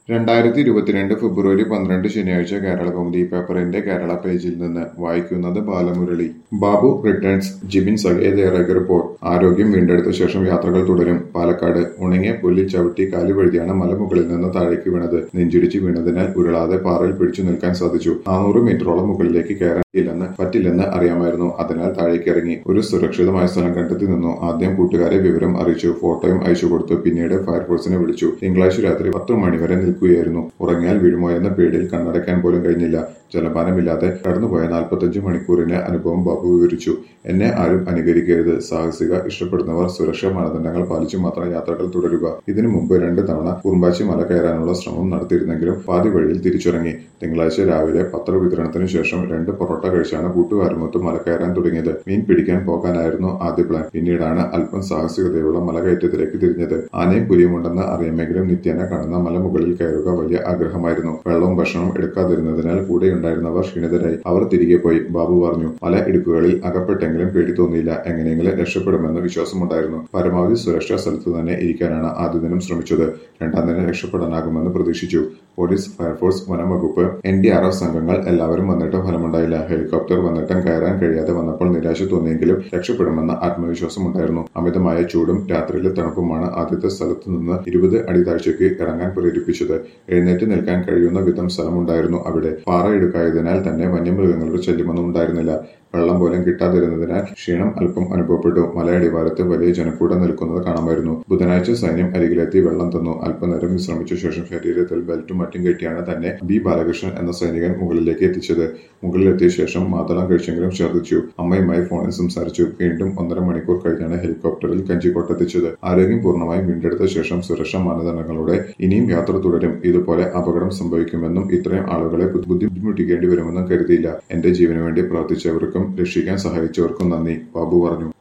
രണ്ടായിരത്തി ഇരുപത്തിരണ്ട് ഫെബ്രുവരി പന്ത്രണ്ട് ശനിയാഴ്ച കേരളകൗമുദി പേപ്പറിന്റെ കേരള പേജിൽ നിന്ന് വായിക്കുന്നത് ബാലമുരളി ബാബു റിട്ടേൺസ് ജിബിൻ സഹേദേറേക്ക് റിപ്പോർട്ട് ആരോഗ്യം വീണ്ടെടുത്ത ശേഷം യാത്രകൾ തുടരും പാലക്കാട് ഉണങ്ങിയ പുല്ലിൽ ചവിട്ടി കാലുവഴുതിയാണ് മലമുകളിൽ നിന്ന് താഴേക്ക് വീണത് നെഞ്ചിടിച്ച് വീണതിനാൽ ഉരുളാതെ പാറയിൽ പിടിച്ചു നിൽക്കാൻ സാധിച്ചു നാനൂറ് മീറ്ററോളം മുകളിലേക്ക് കയറാൻ ഇല്ലെന്ന് പറ്റില്ലെന്ന് അറിയാമായിരുന്നു അതിനാൽ താഴേക്ക് ഇറങ്ങി ഒരു സുരക്ഷിതമായ സ്ഥലം കണ്ടെത്തി നിന്നു ആദ്യം കൂട്ടുകാരെ വിവരം അറിയിച്ചു ഫോട്ടോയും അയച്ചു കൊടുത്തു പിന്നീട് ഫയർഫോഴ്സിനെ വിളിച്ചു തിങ്കളാഴ്ച രാത്രി പത്ത് മണിവരെ നിൽക്കുകയായിരുന്നു ഉറങ്ങിയാൽ വീഴുമോ എന്ന പേടിയിൽ കണ്ണടയ്ക്കാൻ പോലും കഴിഞ്ഞില്ല ജലപാനമില്ലാതെ കടന്നുപോയ നാൽപ്പത്തഞ്ച് മണിക്കൂറിന്റെ അനുഭവം ബാബു വിവരിച്ചു എന്നെ ആരും അനുകരിക്കരുത് സാഹസിക ഇഷ്ടപ്പെടുന്നവർ സുരക്ഷാ മാനദണ്ഡങ്ങൾ പാലിച്ചു മാത്രം യാത്രകൾ തുടരുക ഇതിനു മുമ്പ് രണ്ട് തവണ കുറുമ്പാച്ചി മല കയറാനുള്ള ശ്രമം നടത്തിയിരുന്നെങ്കിലും പാതി വഴിയിൽ തിരിച്ചിറങ്ങി തിങ്കളാഴ്ച രാവിലെ പത്ര വിതരണത്തിനു ശേഷം രണ്ട് പൊറോട്ട കഴിച്ചാണ് കൂട്ടുകാരുമൊത്ത് മല കയറാൻ തുടങ്ങിയത് മീൻ പിടിക്കാൻ പോകാനായിരുന്നു ആദ്യ പ്ലാൻ പിന്നീടാണ് അല്പം സാഹസികതയുള്ള മലകയറ്റത്തിലേക്ക് തിരിഞ്ഞത് ആനയും പുലിയും ഉണ്ടെന്ന് അറിയാമെങ്കിലും നിത്യേന കാണുന്ന മലമുകളിൽ കയറുക വലിയ ആഗ്രഹമായിരുന്നു വെള്ളവും ഭക്ഷണവും എടുക്കാതിരുന്നതിനാൽ കൂടെയുണ്ടായിരുന്നവർ ക്ഷീണിതരായി അവർ തിരികെ പോയി ബാബു പറഞ്ഞു മല ഇടുക്കുകളിൽ അകപ്പെട്ടെങ്കിലും പേടി തോന്നിയില്ല എങ്ങനെയെങ്കിലും രക്ഷപ്പെടുമെന്ന് വിശ്വാസമുണ്ടായിരുന്നു പരമാവധി സുരക്ഷാ സ്ഥലത്ത് തന്നെ ഇരിക്കാനാണ് ആദ്യ ദിനം ശ്രമിച്ചത് രണ്ടാം ദിനം രക്ഷപ്പെടാനാകുമെന്ന് പ്രതീക്ഷിച്ചു പോലീസ് ഫയർഫോഴ്സ് വനം വകുപ്പ് എൻ ഡി ആർ എഫ് സംഘങ്ങൾ എല്ലാവരും വന്നിട്ടും ഫലമുണ്ടായില്ല ഹെലികോപ്റ്റർ വന്നിട്ടും കയറാൻ കഴിയാതെ വന്നപ്പോൾ നിരാശ തോന്നിയെങ്കിലും രക്ഷപ്പെടുമെന്ന ആത്മവിശ്വാസമുണ്ടായിരുന്നു അമിതമായ ചൂടും രാത്രിയിലെ തണുപ്പുമാണ് ആദ്യത്തെ സ്ഥലത്ത് നിന്ന് ഇരുപത് അടി താഴ്ചയ്ക്ക് ഇറങ്ങാൻ പ്രേരിപ്പിച്ചത് എഴുന്നേറ്റ് നിൽക്കാൻ കഴിയുന്ന വിധം സ്ഥലമുണ്ടായിരുന്നു അവിടെ പാറ ഇടുക്കായതിനാൽ തന്നെ വന്യമൃഗങ്ങളുടെ ശല്യമൊന്നും ഉണ്ടായിരുന്നില്ല വെള്ളം പോലും കിട്ടാതിരുന്നതിനാൽ ക്ഷീണം അല്പം അനുഭവപ്പെട്ടു മലയടിവാരത്ത് വലിയ ജനക്കൂടം നിൽക്കുന്നത് കാണാമായിരുന്നു ബുധനാഴ്ച സൈന്യം അരികിലെത്തി വെള്ളം തന്നു അല്പനേരം വിശ്രമിച്ച ശേഷം ശരീരത്തിൽ ബെൽറ്റും മറ്റും കെട്ടിയാണ് തന്നെ ബി ബാലകൃഷ്ണൻ എന്ന സൈനികൻ മുകളിലേക്ക് എത്തിച്ചത് മുകളിലെത്തിയ ശേഷം മാതളം കഴിച്ചെങ്കിലും ഛർദ്ദിച്ചു അമ്മയുമായി ഫോണിൽ സംസാരിച്ചു വീണ്ടും ഒന്നര മണിക്കൂർ കഴിഞ്ഞാണ് ഹെലികോപ്റ്ററിൽ കഞ്ചിക്കോട്ടെത്തിച്ചത് ആരോഗ്യം പൂർണ്ണമായും വീണ്ടെടുത്ത ശേഷം സുരക്ഷാ മാനദണ്ഡങ്ങളോടെ ഇനിയും യാത്ര തുടരും ഇതുപോലെ അപകടം സംഭവിക്കുമെന്നും ഇത്രയും ആളുകളെ ബുദ്ധിമുട്ടിക്കേണ്ടി വരുമെന്നും കരുതിയില്ല എന്റെ ജീവന് വേണ്ടി പ്രവർത്തിച്ചവർക്കും രക്ഷിക്കാൻ സഹായിച്ചവർക്കും നന്ദി ബാബു പറഞ്ഞു